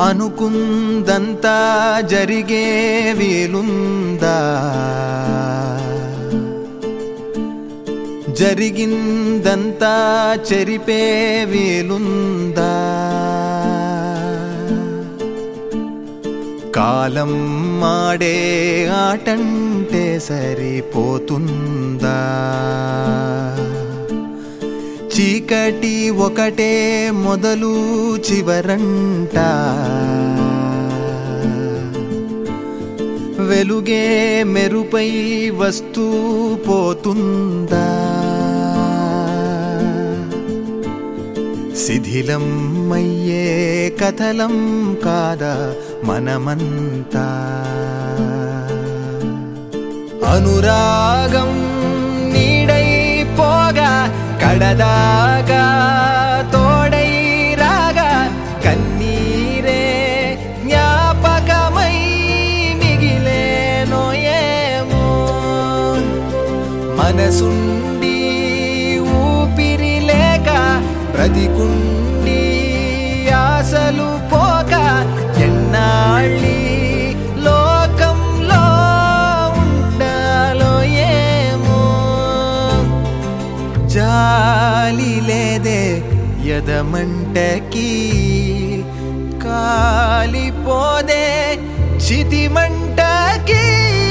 అనుకుందంతా జరిగే వీలుందా జరిగిందంతా చెరిపే వీలుందా కాలం మాడే ఆటంటే సరిపోతుందా చీకటి ఒకటే మొదలు చివరంట వెలుగే మెరుపై వస్తూ పోతుందా శిథిలం అయ్యే కథలం కాదా మనమంతా అనురాగం నీడై పోగా కడదాగా తోడై రాగా కన్నీరే జ్ఞాపకమై మిగిలేనో ఏమో మనసుండి ఊపిరి లేక బ్రతికుండి ఆశలు పోక ఎన్నాళ్ళి లోకంలో ఉండాలో ఏమో జాలి లేదే యదమంటకి కాలిపోదే చితిమంటకి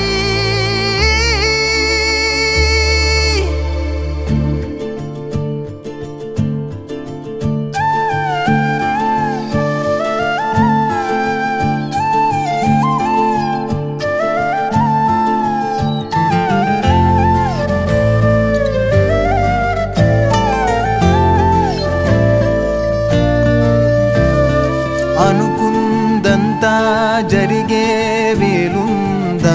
అనుకుందంతా జరిగే వీలుందా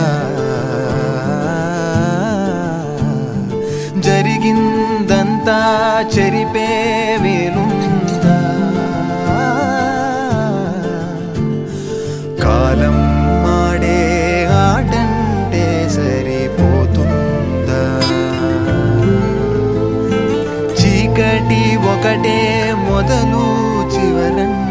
జరిగిందంతా చెరిపే వీలుందా కాలం మాడే ఆటంటే సరిపోతుందా చీకటి ఒకటే మొదలు చివరంట